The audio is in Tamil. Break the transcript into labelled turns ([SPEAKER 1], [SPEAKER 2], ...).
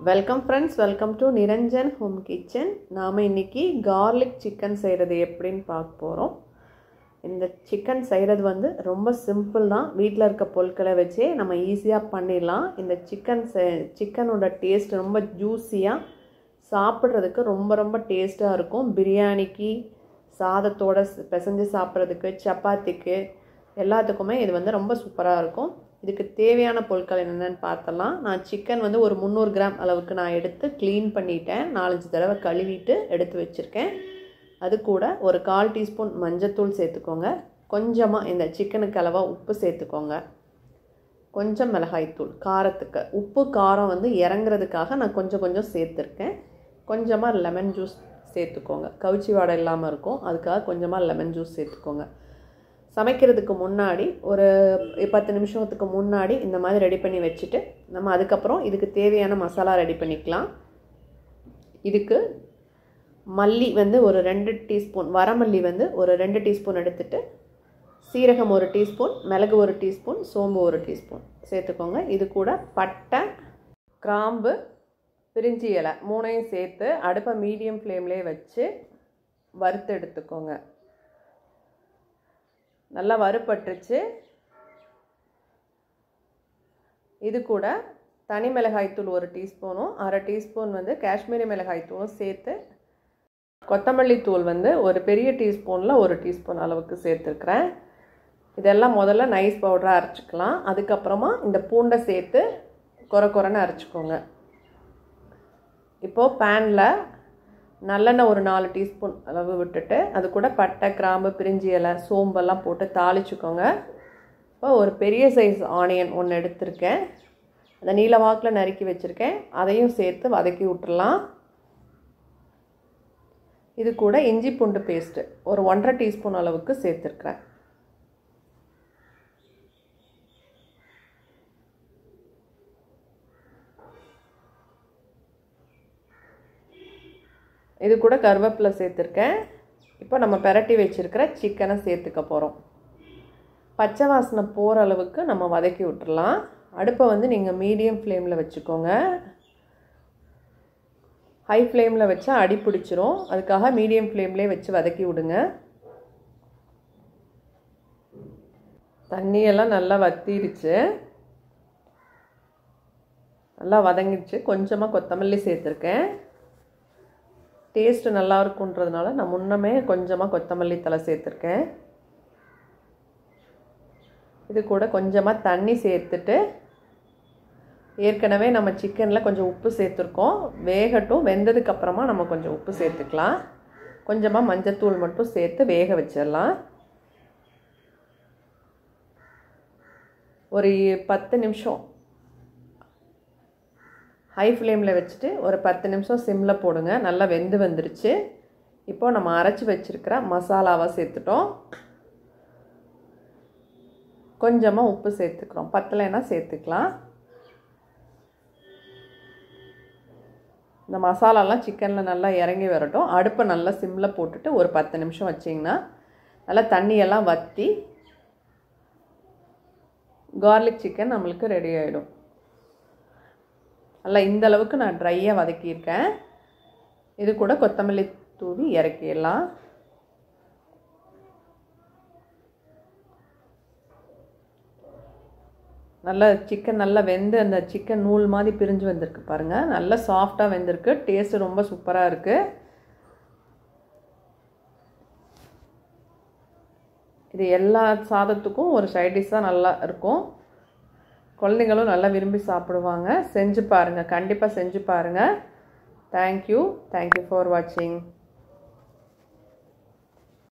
[SPEAKER 1] welcome friends welcome to Niranjan home kitchen நாம் இன்றைக்கி கார்லிக் சிக்கன் செய்கிறது எப்படின்னு பார்க்க போகிறோம் இந்த சிக்கன் செய்கிறது வந்து ரொம்ப சிம்பிள் தான் வீட்டில் இருக்க பொருட்களை வச்சே நம்ம ஈஸியாக பண்ணிடலாம் இந்த சிக்கன் சிக்கனோட டேஸ்ட் ரொம்ப ஜூஸியாக சாப்பிட்றதுக்கு ரொம்ப ரொம்ப டேஸ்ட்டாக இருக்கும் பிரியாணிக்கு சாதத்தோட பிசைஞ்சு சாப்பிட்றதுக்கு சப்பாத்திக்கு எல்லாத்துக்குமே இது வந்து ரொம்ப சூப்பராக இருக்கும் இதுக்கு தேவையான பொருட்கள் என்னென்னு பார்த்தலாம் நான் சிக்கன் வந்து ஒரு முந்நூறு கிராம் அளவுக்கு நான் எடுத்து க்ளீன் பண்ணிட்டேன் நாலஞ்சு தடவை கழுவிட்டு எடுத்து வச்சுருக்கேன் அது கூட ஒரு கால் டீஸ்பூன் மஞ்சத்தூள் சேர்த்துக்கோங்க கொஞ்சமாக இந்த சிக்கனுக்கு அளவாக உப்பு சேர்த்துக்கோங்க கொஞ்சம் மிளகாய்த்தூள் காரத்துக்கு உப்பு காரம் வந்து இறங்குறதுக்காக நான் கொஞ்சம் கொஞ்சம் சேர்த்துருக்கேன் கொஞ்சமாக லெமன் ஜூஸ் சேர்த்துக்கோங்க கவுச்சி வாடை இல்லாமல் இருக்கும் அதுக்காக கொஞ்சமாக லெமன் ஜூஸ் சேர்த்துக்கோங்க சமைக்கிறதுக்கு முன்னாடி ஒரு பத்து நிமிஷத்துக்கு முன்னாடி இந்த மாதிரி ரெடி பண்ணி வச்சுட்டு நம்ம அதுக்கப்புறம் இதுக்கு தேவையான மசாலா ரெடி பண்ணிக்கலாம் இதுக்கு மல்லி வந்து ஒரு ரெண்டு டீஸ்பூன் வரமல்லி வந்து ஒரு ரெண்டு டீஸ்பூன் எடுத்துட்டு சீரகம் ஒரு டீஸ்பூன் மிளகு ஒரு டீஸ்பூன் சோம்பு ஒரு டீஸ்பூன் சேர்த்துக்கோங்க இது கூட பட்டை கிராம்பு பிரிஞ்சி இலை மூணையும் சேர்த்து அடுப்பை மீடியம் ஃப்ளேம்லேயே வச்சு வறுத்து எடுத்துக்கோங்க நல்லா வறுப்பட்டுருச்சு இது கூட தனி மிளகாய்த்தூள் ஒரு டீஸ்பூனும் அரை டீஸ்பூன் வந்து காஷ்மீரி மிளகாய்த்தூளும் சேர்த்து கொத்தமல்லி தூள் வந்து ஒரு பெரிய டீஸ்பூனில் ஒரு டீஸ்பூன் அளவுக்கு சேர்த்துருக்குறேன் இதெல்லாம் முதல்ல நைஸ் பவுடராக அரைச்சிக்கலாம் அதுக்கப்புறமா இந்த பூண்டை சேர்த்து குறை குறைன்னு அரைச்சிக்கோங்க இப்போது பேனில் நல்லெண்ணெய் ஒரு நாலு டீஸ்பூன் அளவு விட்டுட்டு அது கூட பட்டை கிராம்பு பிரிஞ்சி இலை சோம்பெல்லாம் போட்டு தாளிச்சுக்கோங்க இப்போ ஒரு பெரிய சைஸ் ஆனியன் ஒன்று எடுத்திருக்கேன் அதை நீல வாக்கில் நறுக்கி வச்சுருக்கேன் அதையும் சேர்த்து வதக்கி விட்டுறலாம் இது கூட இஞ்சி பூண்டு பேஸ்ட்டு ஒரு ஒன்றரை டீஸ்பூன் அளவுக்கு சேர்த்துருக்குறேன் இது கூட கருவேப்பிலை சேர்த்துருக்கேன் இப்போ நம்ம பெரட்டி வச்சுருக்கிற சிக்கனை சேர்த்துக்க போகிறோம் பச்சை வாசனை போகிற அளவுக்கு நம்ம வதக்கி விட்டுறலாம் அடுப்பை வந்து நீங்கள் மீடியம் ஃப்ளேமில் வச்சுக்கோங்க ஹை ஃப்ளேமில் வச்சா அடி பிடிச்சிரும் அதுக்காக மீடியம் ஃப்ளேம்லேயே வச்சு வதக்கி விடுங்க தண்ணியெல்லாம் நல்லா வத்திருச்சு நல்லா வதங்கிடுச்சு கொஞ்சமாக கொத்தமல்லி சேர்த்துருக்கேன் டேஸ்ட்டு நல்லா இருக்குன்றதுனால நான் முன்னமே கொஞ்சமாக கொத்தமல்லி தலை சேர்த்துருக்கேன் இது கூட கொஞ்சமாக தண்ணி சேர்த்துட்டு ஏற்கனவே நம்ம சிக்கனில் கொஞ்சம் உப்பு சேர்த்துருக்கோம் வேகட்டும் வெந்ததுக்கப்புறமா நம்ம கொஞ்சம் உப்பு சேர்த்துக்கலாம் கொஞ்சமாக மஞ்சத்தூள் மட்டும் சேர்த்து வேக வச்சிடலாம் ஒரு பத்து நிமிஷம் ஹை ஃப்ளேமில் வச்சுட்டு ஒரு பத்து நிமிஷம் சிம்மில் போடுங்க நல்லா வெந்து வந்துருச்சு இப்போது நம்ம அரைச்சி வச்சுருக்கிற மசாலாவை சேர்த்துட்டோம் கொஞ்சமாக உப்பு சேர்த்துக்கிறோம் பத்தலைன்னா சேர்த்துக்கலாம் இந்த மசாலாலாம் சிக்கனில் நல்லா இறங்கி வரட்டும் அடுப்பை நல்லா சிம்மில் போட்டுட்டு ஒரு பத்து நிமிஷம் வச்சிங்கன்னா நல்லா தண்ணியெல்லாம் வற்றி கார்லிக் சிக்கன் நம்மளுக்கு ரெடி ஆகிடும் நல்லா இந்த அளவுக்கு நான் ட்ரையாக வதக்கியிருக்கேன் இது கூட கொத்தமல்லி தூவி இறக்கிடலாம் நல்லா சிக்கன் நல்லா வெந்து அந்த சிக்கன் நூல் மாதிரி பிரிஞ்சு வந்திருக்கு பாருங்கள் நல்லா சாஃப்டாக வெந்திருக்கு டேஸ்ட்டு ரொம்ப சூப்பராக இருக்குது இது எல்லா சாதத்துக்கும் ஒரு சைட் டிஷ்ஷாக நல்லா இருக்கும் குழந்தைங்களும் நல்லா விரும்பி சாப்பிடுவாங்க செஞ்சு பாருங்கள் கண்டிப்பாக செஞ்சு பாருங்கள் தேங்க்யூ தேங்க்யூ ஃபார் வாட்சிங்